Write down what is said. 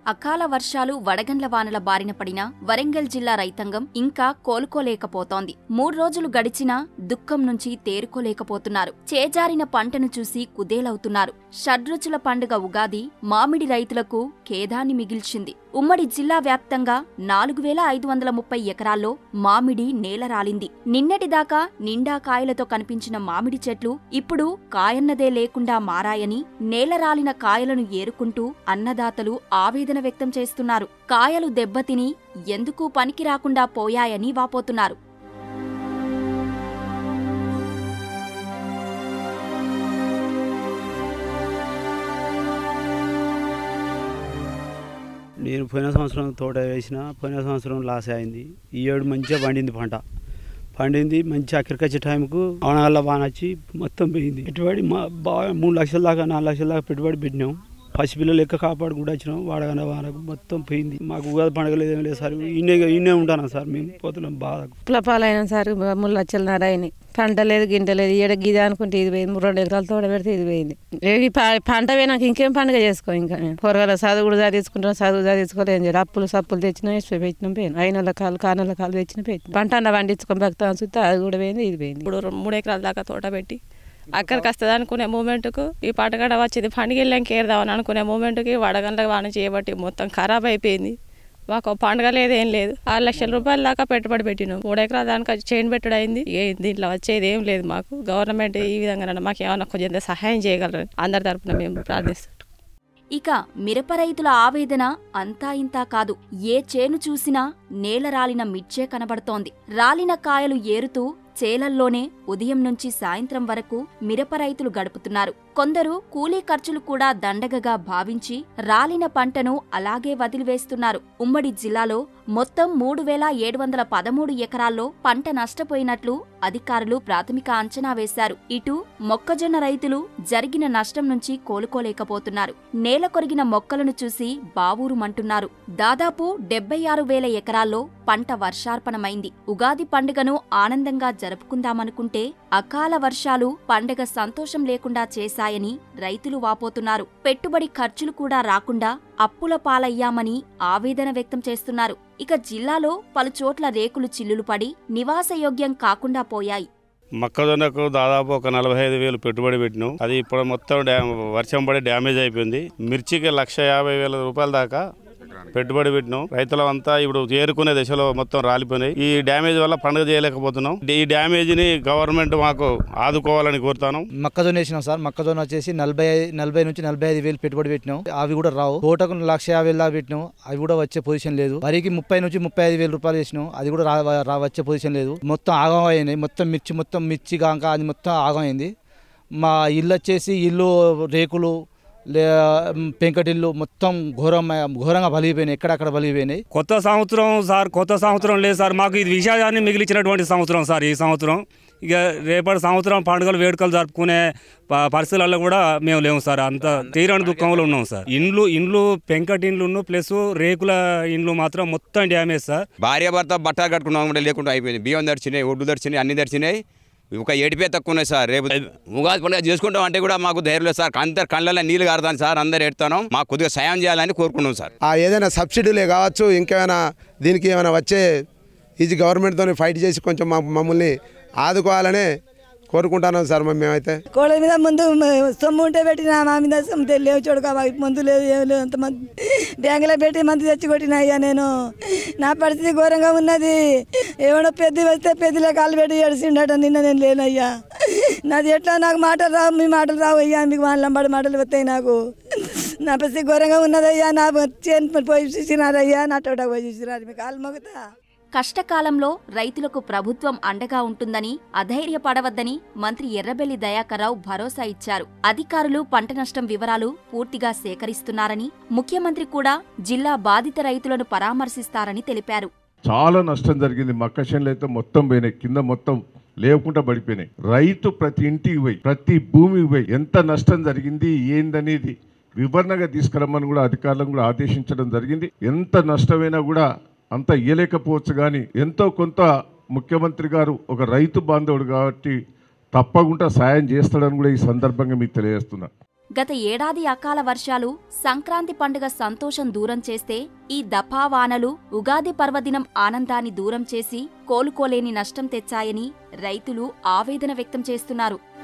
అకాల వర్షాలు వడగండ్ల వానల బారిన పడిన వరంగల్ జిల్లా రైతాంగం ఇంకా కోలుకోలేకపోతోంది మూడు రోజులు గడిచినా దుఃఖం నుంచి తేరుకోలేకపోతున్నారు చేజారిన పంటను చూసి కుదేలవుతున్నారు షడ్రుచుల పండుగ ఉగాది మామిడి రైతులకు ఖేదాన్ని మిగిల్చింది ఉమ్మడి జిల్లా వ్యాప్తంగా నాలుగు వేల ఐదు వందల ముప్పై ఎకరాల్లో మామిడి నేలరాలింది నిన్నటిదాకా నిండా కాయలతో కనిపించిన మామిడి చెట్లు ఇప్పుడు కాయన్నదే లేకుండా మారాయని నేలరాలిన కాయలను ఏరుకుంటూ అన్నదాతలు ఆవేదన వ్యక్తం చేస్తున్నారు కాయలు దెబ్బతిని ఎందుకు పనికి రాకుండా పోయాయని వాపోతున్నారు నేను పోయిన సంవత్సరం తోట వేసిన పోయిన సంవత్సరం లాస్ అయింది ఈ ఏడు మంచిగా పండింది పంట పండింది మంచి అక్కడికొచ్చే టైంకు అవనగల్ల వాన వచ్చి మొత్తం పోయింది పెట్టుబడి మా బాగా మూడు లక్షల దాకా నాలుగు లక్షల దాకా పెట్టుబడి పెట్టినాం పసిపిల్లలు లెక్క కాపాడు కూడా వచ్చినాం వాడగానే వానకు మొత్తం పోయింది మాకు ఉగాది పండుగ లేదు ఏం లేదు సార్ ఈయనే ఈయనే ఉంటాను సార్ మేము పోతున్నాం బాధ కులపాలైన సార్ ముళ్ళు లక్షల నారాయణ పంట లేదు గింట లేదు ఈడ గిద అనుకుంటే ఇది పోయింది రెండు ఎకరాలు తోట పెడితే ఇది పోయింది ఏ ఈ ప- పంట పోయినాక ఇంకేం పండుగ చేసుకో ఇంకా మేము పొరగాల చదువు కూడా చదివించుకుంటాం చదువు చదివించుకోలేదు ఏం చేయరు అప్పులు సప్పులు తెచ్చినా వేసి పెట్టినాం పోయినాం అయిన వాళ్ళ కాలు కానుల కాలు తెచ్చిన పెట్టినాం పంట అన్న పండించుకొని భక్తం చూస్తే అది కూడా పోయింది ఇది పోయింది ఇప్పుడు రెండు- మూడు ఎకరాల దాకా తోట పెట్టి అక్కడికి వస్తుంది అనుకునే మూమెంట్కు ఈ పంటగడ వచ్చేది పండుగ వెళ్ళాక ఏరుదామని అనుకునే మూమెంట్కి వడగండ్ల వాన చేయబట్టి మొత్తం ఖరాబ్ అయిపోయింది మాకు పండుగ లేదు ఏం లేదు ఆరు లక్షల రూపాయల దాకా పెట్టుబడి పెట్టినాం మూడు ఎకరాల దానికి చైన్ పెట్టుడు అయింది ఏ దీంట్లో వచ్చేది ఏం లేదు మాకు గవర్నమెంట్ ఈ విధంగా మాకు ఏమైనా కొంచెం సహాయం చేయగలరని అందరి తరపున మేము ప్రార్థిస్తున్నాం ఇక మిరప రైతుల ఆవేదన అంతా ఇంతా కాదు ఏ చేను చూసినా నేల రాలిన మిర్చే కనబడుతోంది రాలిన కాయలు ఏరుతూ చేలల్లోనే ఉదయం నుంచి సాయంత్రం వరకు మిరప రైతులు గడుపుతున్నారు కొందరు కూలీ ఖర్చులు కూడా దండగగా భావించి రాలిన పంటను అలాగే వదిలివేస్తున్నారు ఉమ్మడి జిల్లాలో మొత్తం మూడు వేల ఏడు వందల పదమూడు ఎకరాల్లో పంట నష్టపోయినట్లు అధికారులు ప్రాథమిక అంచనా వేశారు ఇటు మొక్కజొన్న రైతులు జరిగిన నష్టం నుంచి కోలుకోలేకపోతున్నారు నేల కొరిగిన మొక్కలను చూసి బావూరుమంటున్నారు దాదాపు డెబ్బై ఆరు వేల ఎకరాల్లో పంట వర్షార్పణమైంది ఉగాది పండుగను ఆనందంగా జరుపుకుందామనుకుంటే అకాల వర్షాలు పండగ సంతోషం లేకుండా చేశాయని రైతులు వాపోతున్నారు పెట్టుబడి ఖర్చులు కూడా రాకుండా అప్పుల పాలయ్యామని ఆవేదన వ్యక్తం చేస్తున్నారు ఇక జిల్లాలో పలుచోట్ల రేకులు చిల్లులు పడి నివాసయోగ్యం కాకుండా పోయాయి మొక్కజొన్నకు దాదాపు ఒక నలభై ఐదు వేలు పెట్టుబడి పెట్టినాం అది ఇప్పుడు మొత్తం డ్యా వర్షం పడి డ్యామేజ్ అయిపోయింది మిర్చికి లక్ష యాభై వేల రూపాయల దాకా పెట్టుబడి పెట్టినాం రైతులంతా ఇప్పుడు చేరుకునే దశలో మొత్తం రాలిపోయినాయి ఈ డ్యామేజ్ వల్ల పండుగ చేయలేకపోతున్నాం ఈ డ్యామేజ్ ని గవర్నమెంట్ మాకు ఆదుకోవాలని కోరుతాను మొక్కజొన్న వేసినాం సార్ మొక్కజొన్న వచ్చేసి నలభై ఐ- నలభై నుంచి నలభై ఐదు వేలు పెట్టుబడి పెట్టినాం అవి కూడా రావు తోటకు లక్ష యాభై వేలు దాకా పెట్టినాం అవి కూడా వచ్చే పొజిషన్ లేదు వరికి ముప్పై నుంచి ముప్పై ఐదు వేల రూపాయలు వేసినాం అది కూడా రా- రా వచ్చే పొజిషన్ లేదు మొత్తం ఆగం అయినాయి మొత్తం మిర్చి మొత్తం మిర్చి కాక అది మొత్తం ఆగం అయింది మా ఇల్లు వచ్చేసి ఇల్లు రేకులు లే పెంకటిల్లు మొత్తం ఘోరం ఘోరంగా బలిగిపోయినాయి ఎక్కడక్కడ బలిగిపోయినాయి కొత్త సంవత్సరం సార్ కొత్త సంవత్సరం లేదు సార్ మాకు ఇది విషయాన్ని మిగిలించినటువంటి సంవత్సరం సార్ ఈ సంవత్సరం ఇక రేపటి సంవత్సరం పండుగలు వేడుకలు జరుపుకునే ప- పరిస్థితులలో కూడా మేము లేము సార్ అంత తీరని దుఃఖంలో ఉన్నాం సార్ ఇండ్లు ఇండ్లు పెంకటి ఇండ్లు ప్లస్ రేకుల ఇండ్లు మాత్రం మొత్తం డ్యామేజ్ సార్ భార్య భర్త బట్టలు కట్టుకున్నాం కూడా లేకుండా అయిపోయింది బియ్యం దర్చినాయి ఒడ్డు దర్చినాయి అన్ని దర్చినాయి ఒక ఏడిపే తక్కువ ఉన్నాయి సార్ రేపు ఉగాది పండుగ చేసుకుంటాం అంటే కూడా మాకు ధైర్యం లేదు సార్ అందరు కళ్ళల్లో నీళ్ళు కారుతాను సార్ అందరు ఎడతాను మాకు కొద్దిగా సాయం చేయాలని కోరుకున్నాం సార్ ఆ ఏదైనా సబ్సిడీలే కావచ్చు ఇంకేమైనా దీనికి ఏమైనా వచ్చే ఇది గవర్నమెంట్తో ఫైట్ చేసి కొంచెం మా మమ్మల్ని ఆదుకోవాలనే కోరుకుంటున్నాం సార్ మరి మేమైతే కోళ్ళ మీద ముందు సొమ్ము ఉంటే పెట్టిన మా మీద సొమ్ము తె- లేవు చూడక మాకు మందు లేదు ఏం లేదు అంత మంది బ్యాంకులో పెట్టి మందు తెచ్చి కొట్టిన అయ్యా నేను నా పరిస్థితి ఘోరంగా ఉన్నది ఏమైనా పెద్ద వస్తే పెద్దలే కాలు పెట్టి ఏడిసిండట నిన్న నేను లేనయ్యా నాది ఎట్లా నాకు మాటలు రావు మీ మాటలు రావు అయ్యా మీకు వాళ్ళంబడి మాటలు వస్తాయి నాకు నా పరిస్థితి ఘోరంగా ఉన్నదయ్యా నా చేను పోయి చూసినారయ్యా నా తోట పోయి చూసినారు మీకు కాలు మొగుతా కష్టకాలంలో రైతులకు ప్రభుత్వం అండగా ఉంటుందని అధైర్యపడవద్దని మంత్రి ఎర్రబెల్లి దయాకర్రావు భరోసా ఇచ్చారు అధికారులు పంట నష్టం వివరాలు పూర్తిగా సేకరిస్తున్నారని ముఖ్యమంత్రి కూడా జిల్లా బాధిత రైతులను పరామర్శిస్తారని తెలిపారు చాలా నష్టం జరిగింది మక్క చేనులు అయితే మొత్తం పోయినాయి కింద మొత్తం లేకుండా పడిపోయినాయి రైతు ప్రతి ఇంటికి పోయి ప్రతి భూమికి పోయి ఎంత నష్టం జరిగింది ఏందనేది వివరణగా తీసుకురమ్మని కూడా అధికారులను కూడా ఆదేశించడం జరిగింది ఎంత నష్టమైనా కూడా అంత ఇయ్యలేకపోవచ్చు కానీ ఎంతో కొంత ముఖ్యమంత్రి గారు ఒక రైతు బాంధవుడు కాబట్టి తప్పకుండా సాయం చేస్తాడని కూడా ఈ సందర్భంగా మీకు తెలియజేస్తున్నా గత ఏడాది అకాల వర్షాలు సంక్రాంతి పండుగ సంతోషం దూరం చేస్తే ఈ దఫా వానలు ఉగాది పర్వదినం ఆనందాన్ని దూరం చేసి కోలుకోలేని నష్టం తెచ్చాయని రైతులు ఆవేదన వ్యక్తం చేస్తున్నారు